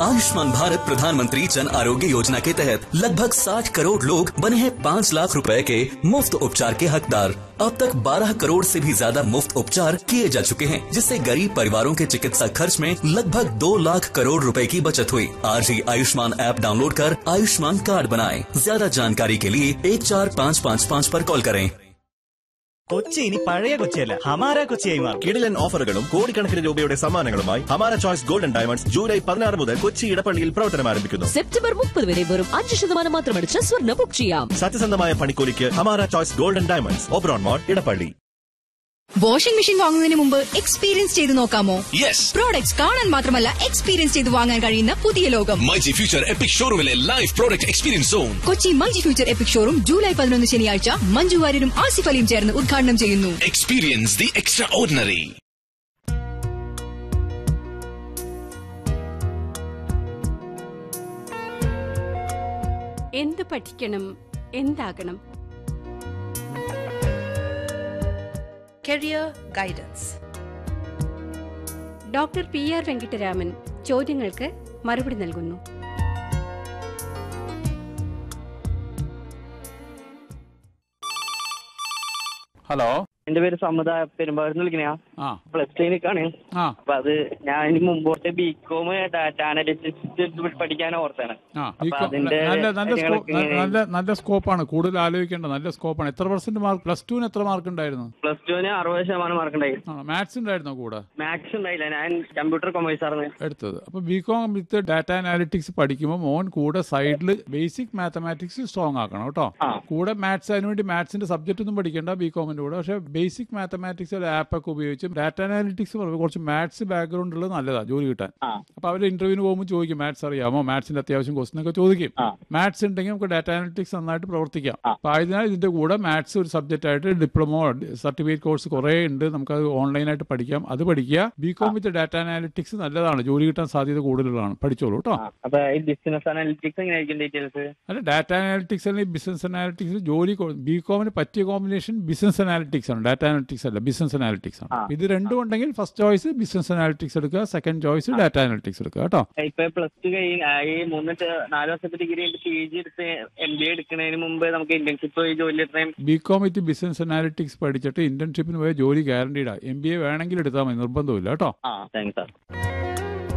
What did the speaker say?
आयुष्मान भारत प्रधानमंत्री जन आरोग्य योजना के तहत लगभग 60 करोड़ लोग बने हैं 5 लाख रुपए के मुफ्त उपचार के हकदार अब तक 12 करोड़ से भी ज्यादा मुफ्त उपचार किए जा चुके हैं जिससे गरीब परिवारों के चिकित्सा खर्च में लगभग 2 लाख करोड़ रुपए की बचत हुई आज ही आयुष्मान ऐप डाउनलोड कर आयुष्मान कार्ड बनाएं ज्यादा जानकारी के लिए एक चार पाँच पाँच पाँच पर कॉल करें കൊച്ചി ഇനി പഴയ കൊച്ചിയല്ല ഹമാര കൊച്ചിയായി മാറും കിടിലൻ ഓഫറുകളും കോടിക്കണക്കിന് രൂപയുടെ സമ്മാനങ്ങളുമായി ഹമാര ചോയ്സ് ഗോൾഡൻ ഡയമണ്ട്സ് ജൂലൈ പതിനാറ് മുതൽ കൊച്ചി ഇടപ്പള്ളിയിൽ പ്രവർത്തനം ആരംഭിക്കുന്നു സെപ്റ്റംബർ മുപ്പത് വരെ വെറും അഞ്ച് ശതമാനം മാത്രമടിച്ച് സ്വർണ്ണ ബുക്ക് ചെയ്യാം സത്യസന്ധമായ പണിക്കൂലിക്ക് ഹമാര choice golden diamonds Oberon mall Edappally washing machine വാങ്ങുന്നതിന് മുമ്പ് എക്സ്പീരിയൻസ് ചെയ്ത് നോക്കാമോ യെസ് പ്രോഡക്ട്സ് കാണാൻ മാത്രമല്ല എക്സ്പീരിയൻസ് ചെയ്ത് വാങ്ങാൻ കഴിയുന്ന പുതിയ ലോകം മൈജി ഫ്യൂച്ചർ എപ്പിക് ഷോറൂമിലെ live product experience zone Kochi multi future epic showroom July പതിനൊന്ന് ശനിയാഴ്ച മഞ്ജു വാര്യരും ആസിഫ് അലിയും ചേർന്ന് ഉദ്ഘാടനം ചെയ്യുന്നു എക്സ്പീരിയൻസ് ദി എക്സ്ട്രാ ഓർഡിനറി എന്ത് പഠിക്കണം എന്താകണം career guidance doctor P R Venkitaraman ചോദ്യങ്ങൾക്ക് മറുപടി നൽകുന്നു ഹലോ എന്റെ പേര് സമുദായ പെരുമ്പാവൂരിന്ന് വിളിക്കണയാ ആ പ്ലസ് ടു നിൽക്കാണ് ആ അപ്പൊ അത് ഞാൻ ഇനി മുമ്പോട്ട് ബികോം ഡാറ്റ അനലിറ്റിക്സ് പഠിക്കാൻ ഓർത്താണ് ആ അപ്പൊ ഈ കൊ- അതിന്റെ നല്ല നല്ല സ്കോ- കാര്യങ്ങളൊക്കെ ഇങ്ങനെ- നല്ല നല്ല സ്കോപ്പാണ് കൂടുതൽ ആലോചിക്കേണ്ട നല്ല സ്കോപ്പാണ് എത്ര പെർസെന്റ് മാർക്ക് പ്ലസ് ടുവിന് എത്ര മാർക്ക് ഉണ്ടായിരുന്നു പ്ലസ് ടുവിന് അറുപത് ശതമാനം മാർക്ക് ഉണ്ടായി മാത്സ് ഉണ്ടായിരുന്നോ കൂടെ മാത്സ് ഉണ്ടായില്ല ഞാൻ കമ്പ്യൂട്ടർ കൊമേഴ്സ് ആയിരുന്നു എടുത്തത് അപ്പൊ ബികോം വിത്ത് ഡാറ്റ അനാലിറ്റിക്സ് പഠിക്കുമ്പോൾ മോൻ കൂടെ സൈഡിൽ ബേസിക് മാത്തമാറ്റിക്സ് സ്ട്രോങ് ആക്കണം കേട്ടോ കൂടെ മാത്സ് അതിനുവേണ്ടി മാത്സിന്റെ സബ്ജക്റ്റ് ഒന്നും പഠിക്കേണ്ട ബികോമിന്റെ കൂടെ പക്ഷേ ബേസിക് മാത്തമാറ്റിക്സ് ഒരു ആപ്പൊക്കെ ഉപയോഗിച്ച് ഡാറ്റ അനാലിറ്റിക്സ് കുറച്ച് മാത്സ് ബാക്ക്ഗ്രൗണ്ട് ഉള്ളത് നല്ലതാണ് ജോലി കിട്ടാൻ അപ്പൊ അവർ ഇന്റർവ്യൂവിന് പോകുമ്പോൾ ചോദിക്കും മാത്സ് അറിയാമോ മാത്സിന്റെ അത്യാവശ്യം ക്വസ്റ്റൻ ഒക്കെ ചോദിക്കും മാത്സ് ഉണ്ടെങ്കിൽ നമുക്ക് ഡാറ്റ അനാലിറ്റിക്സ് നന്നായിട്ട് പ്രവർത്തിക്കാം അപ്പൊ ആയതിനാൽ ഇതിന്റെ കൂടെ മാത്സ് ഒരു സബ്ജക്റ്റ് ആയിട്ട് ഡിപ്ലോമോ സർട്ടിഫിക്കറ്റ് കോഴ്സ് കുറേ ഉണ്ട് നമുക്ക് അത് ഓൺലൈനായിട്ട് പഠിക്കാം അത് പഠിക്കുക ബികോം വിത്ത് ഡാറ്റ അനാലിറ്റിക്സ് നല്ലതാണ് ജോലി കിട്ടാൻ സാധ്യത കൂടുതലാണ് പഠിച്ചോളൂ കേട്ടോ അപ്പൊ ഈ ബിസിനസ് അനാലിറ്റിക്സ് എങ്ങനെയായിരിക്കും ഡീറ്റെയിൽസ് അല്ല ഡാറ്റ അനാലിറ്റിക്സ് അല്ലെങ്കിൽ ബിസിനസ് അനാലിറ്റിക്സ് ജോലി ബികോമിന് പറ്റിയ കോമ്പിനേഷൻ ബിസിനസ് അനാലിറ്റിക്സ് ആണ് ഡാറ്റ അനാലിറ്റിക്സ് അല്ല ബിസിനസ് അനാലിറ്റിക്സ് ആണ് ഇത് രണ്ടും ഉണ്ടെങ്കിൽ ഫസ്റ്റ് ചോയ്സ് ബിസിനസ് അനാലിറ്റിക്സ് എടുക്കുക സെക്കൻഡ് ചോയ്സ് ഡാറ്റ അനാലിറ്റിക്സ് എടുക്കുക കേട്ടോ ഇപ്പൊ പ്ലസ് ടു കഴിഞ്ഞ് ഈ മൂന്ന് ടെ- നാല് വർഷത്തെ ഡിഗ്രി കഴിഞ്ഞിട്ട് പി ജി എടുത്ത് എം ബി എ എടുക്കുന്നതിന് മുമ്പ് നമുക്ക് ഇന്റേൺഷിപ്പ് പോയി ജോലി എടുക്കാൻ ബികോം വിത്ത് ബിസിനസ് അനാലിറ്റിക്സ് പഠിച്ചിട്ട് ഇന്റേൺഷിപ്പിന് പോയ ജോലി ഗ്യാരണ്ടീഡാ എം ബി എ വേണമെങ്കിൽ എടുത്താൽ മതി നിർബന്ധമില്ല കേട്ടോ ആ താങ്ക്സ് സാർ